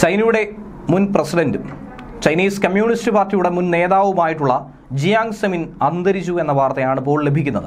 ചൈനയുടെ മുൻ പ്രസിഡന്റും ചൈനീസ് കമ്മ്യൂണിസ്റ്റ് പാർട്ടിയുടെ മുൻ നേതാവുമായിട്ടുള്ള ജിയാങ് സെമിൻ അന്തരിച്ചു എന്ന വാർത്തയാണ് ഇപ്പോൾ ലഭിക്കുന്നത്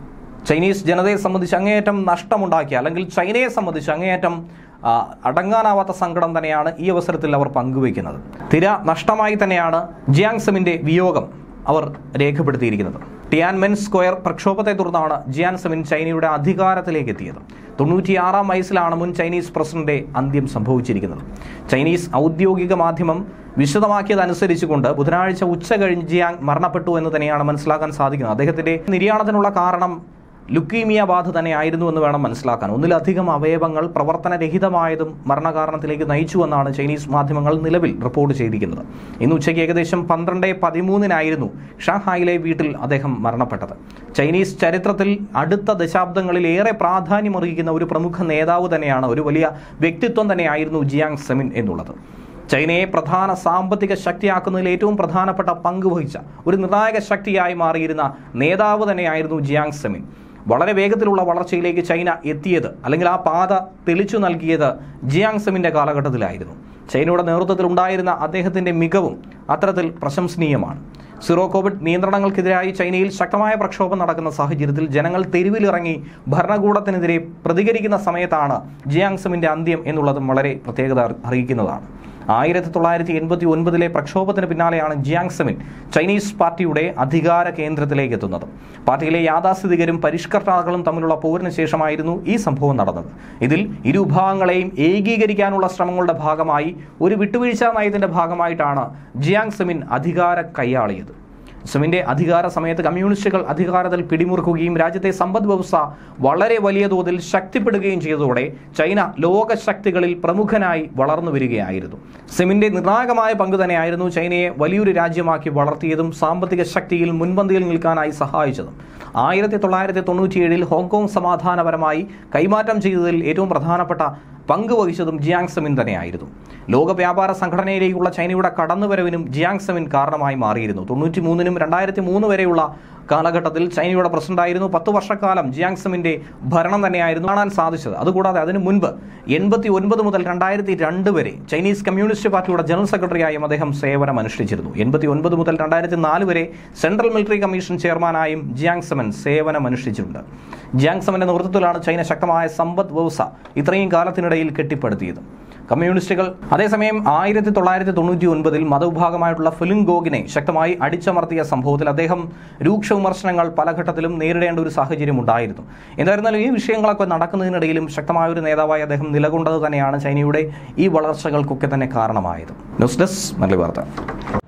ചൈനീസ് ജനതയെ സംബന്ധിച്ച് അങ്ങേയറ്റം നഷ്ടമുണ്ടാക്കിയ അല്ലെങ്കിൽ ചൈനയെ സംബന്ധിച്ച് അങ്ങേയറ്റം ആ, അടങ്ങാനാവാത്ത സങ്കടം തന്നെയാണ് ഈ അവസരത്തിൽ അവർ പങ്കുവയ്ക്കുന്നത് തിര നഷ്ടമായി തന്നെയാണ് ജിയാങ് സെമിന്റെ വിയോഗം അവർ രേഖപ്പെടുത്തിയിരിക്കുന്നത് ടിയാൻമെൻ സ്ക്വയർ പ്രക്ഷോഭത്തെ തുടർന്നാണ് ജിയാൻ സെമിൻ ചൈനയുടെ അധികാരത്തിലേക്ക് എത്തിയത് തൊണ്ണൂറ്റിയാറാം വയസ്സിലാണ് മുൻ ചൈനീസ് പ്രസിഡന്റ് അന്ത്യം സംഭവിച്ചിരിക്കുന്നത് ചൈനീസ് ഔദ്യോഗിക മാധ്യമം വിശദമാക്കിയതനുസരിച്ചുകൊണ്ട് ബുധനാഴ്ച ഉച്ച കഴിഞ്ഞ് ജിയാങ് മരണപ്പെട്ടു എന്ന് തന്നെയാണ് മനസ്സിലാക്കാൻ സാധിക്കുന്നത് അദ്ദേഹത്തിന്റെ നിര്യാണത്തിനുള്ള കാരണം ലുക്കീമിയ ബാധ തന്നെയായിരുന്നു എന്ന് വേണം മനസ്സിലാക്കാൻ ഒന്നിലധികം അവയവങ്ങൾ പ്രവർത്തനരഹിതമായതും മരണകാരണത്തിലേക്ക് നയിച്ചുവെന്നാണ് ചൈനീസ് മാധ്യമങ്ങൾ നിലവിൽ റിപ്പോർട്ട് ചെയ്തിരിക്കുന്നത് ഇന്ന് ഉച്ചയ്ക്ക് ഏകദേശം പന്ത്രണ്ട് പതിമൂന്നിനായിരുന്നു ഷാങ്ഹായിലെ വീട്ടിൽ അദ്ദേഹം മരണപ്പെട്ടത് ചൈനീസ് ചരിത്രത്തിൽ അടുത്ത ദശാബ്ദങ്ങളിൽ ഏറെ പ്രാധാന്യമറിയിക്കുന്ന ഒരു പ്രമുഖ നേതാവ് തന്നെയാണ് ഒരു വലിയ വ്യക്തിത്വം തന്നെയായിരുന്നു ജിയാങ് സെമിൻ എന്നുള്ളത് ചൈനയെ പ്രധാന സാമ്പത്തിക ശക്തിയാക്കുന്നതിൽ ഏറ്റവും പ്രധാനപ്പെട്ട പങ്ക് വഹിച്ച ഒരു നിർണായക ശക്തിയായി മാറിയിരുന്ന നേതാവ് തന്നെയായിരുന്നു ജിയാങ് സെമിൻ വളരെ വേഗത്തിലുള്ള വളർച്ചയിലേക്ക് ചൈന എത്തിയത് അല്ലെങ്കിൽ ആ പാത തെളിച്ചു നൽകിയത് ജിയാങ് സെമിൻ്റെ കാലഘട്ടത്തിലായിരുന്നു ചൈനയുടെ നേതൃത്വത്തിൽ ഉണ്ടായിരുന്ന അദ്ദേഹത്തിൻ്റെ മികവും അത്തരത്തിൽ പ്രശംസനീയമാണ് സീറോ കോവിഡ് നിയന്ത്രണങ്ങൾക്കെതിരായി ചൈനയിൽ ശക്തമായ പ്രക്ഷോഭം നടക്കുന്ന സാഹചര്യത്തിൽ ജനങ്ങൾ തെരുവിലിറങ്ങി ഭരണകൂടത്തിനെതിരെ പ്രതികരിക്കുന്ന സമയത്താണ് ജിയാങ് സെമിൻ്റെ അന്ത്യം എന്നുള്ളതും വളരെ പ്രത്യേകത അറിയിക്കുന്നതാണ് ആയിരത്തി തൊള്ളായിരത്തി എൺപത്തി ഒൻപതിലെ പ്രക്ഷോഭത്തിന് പിന്നാലെയാണ് ജിയാങ് സെമിൻ ചൈനീസ് പാർട്ടിയുടെ അധികാര കേന്ദ്രത്തിലേക്ക് എത്തുന്നത് പാർട്ടിയിലെ യാഥാസ്ഥിതികരും പരിഷ്കർത്താക്കളും തമ്മിലുള്ള പോരിന് ശേഷമായിരുന്നു ഈ സംഭവം നടന്നത് ഇതിൽ ഇരു വിഭാഗങ്ങളെയും ഏകീകരിക്കാനുള്ള ശ്രമങ്ങളുടെ ഭാഗമായി ഒരു വിട്ടുവീഴ്ച നയത്തിന്റെ ഭാഗമായിട്ടാണ് ജിയാങ് സെമിൻ അധികാര കൈയാളിയത് സെമിന്റെ അധികാര സമയത്ത് കമ്മ്യൂണിസ്റ്റുകൾ അധികാരത്തിൽ പിടിമുറുക്കുകയും രാജ്യത്തെ സമ്പദ് വ്യവസ്ഥ വളരെ വലിയ തോതിൽ ശക്തിപ്പെടുകയും ചെയ്തതോടെ ചൈന ലോക ശക്തികളിൽ പ്രമുഖനായി വളർന്നു വരികയായിരുന്നു സെമിന്റെ നിർണായകമായ പങ്ക് തന്നെയായിരുന്നു ചൈനയെ വലിയൊരു രാജ്യമാക്കി വളർത്തിയതും സാമ്പത്തിക ശക്തിയിൽ മുൻപന്തിയിൽ നിൽക്കാനായി സഹായിച്ചതും ആയിരത്തി തൊള്ളായിരത്തി തൊണ്ണൂറ്റിയേഴിൽ ഹോങ്കോങ് സമാധാനപരമായി കൈമാറ്റം ചെയ്തതിൽ ഏറ്റവും പ്രധാനപ്പെട്ട പങ്ക് വഹിച്ചതും ജിയാങ് സെമിൻ തന്നെയായിരുന്നു ലോക വ്യാപാര സംഘടനയിലേക്കുള്ള ചൈനയുടെ കടന്നുവരവിനും ജിയാങ് സെമിൻ കാരണമായി മാറിയിരുന്നു തൊണ്ണൂറ്റി മൂന്നിനും രണ്ടായിരത്തി മൂന്ന് വരെയുള്ള കാലഘട്ടത്തിൽ ചൈനയുടെ പ്രസിഡന്റായിരുന്നു പത്ത് വർഷക്കാലം ജിയാങ് സെമിന്റെ ഭരണം തന്നെയായിരുന്നു കാണാൻ സാധിച്ചത് അതുകൂടാതെ അതിനു മുൻപ് എൺപത്തി ഒൻപത് മുതൽ രണ്ടായിരത്തി രണ്ട് വരെ ചൈനീസ് കമ്മ്യൂണിസ്റ്റ് പാർട്ടിയുടെ ജനറൽ സെക്രട്ടറിയായും അദ്ദേഹം സേവനം അനുഷ്ഠിച്ചിരുന്നു എൺപത്തി ഒൻപത് മുതൽ രണ്ടായിരത്തി നാല് വരെ സെൻട്രൽ മിലിറ്ററി കമ്മീഷൻ ചെയർമാനായും ജിയാങ് സെമൻ സേവനം അനുഷ്ഠിച്ചിട്ടുണ്ട് ജിയാങ് സെമന്റെ നേതൃത്വത്തിലാണ് ചൈന ശക്തമായ സമ്പദ് വ്യവസ്ഥ ഇത്രയും കാലത്തിനിടയിൽ കെട്ടിപ്പടുത്തിയത് കമ്മ്യൂണിസ്റ്റുകൾ അതേസമയം ആയിരത്തി തൊള്ളായിരത്തി തൊണ്ണൂറ്റി ഒൻപതിൽ മതവിഭാഗമായിട്ടുള്ള ഫിലിം ഗോഗിനെ ശക്തമായി അടിച്ചമർത്തിയ സംഭവത്തിൽ അദ്ദേഹം രൂക്ഷ വിമർശനങ്ങൾ പല ഘട്ടത്തിലും നേരിടേണ്ട ഒരു സാഹചര്യം ഉണ്ടായിരുന്നു എന്തായിരുന്നാലും ഈ വിഷയങ്ങളൊക്കെ നടക്കുന്നതിനിടയിലും ശക്തമായ ഒരു നേതാവായി അദ്ദേഹം നിലകൊണ്ടത് തന്നെയാണ് ചൈനയുടെ ഈ വളർച്ചകൾക്കൊക്കെ തന്നെ കാരണമായത് ന്യൂസ് ഡെസ്ക് മല്ലി വാർത്ത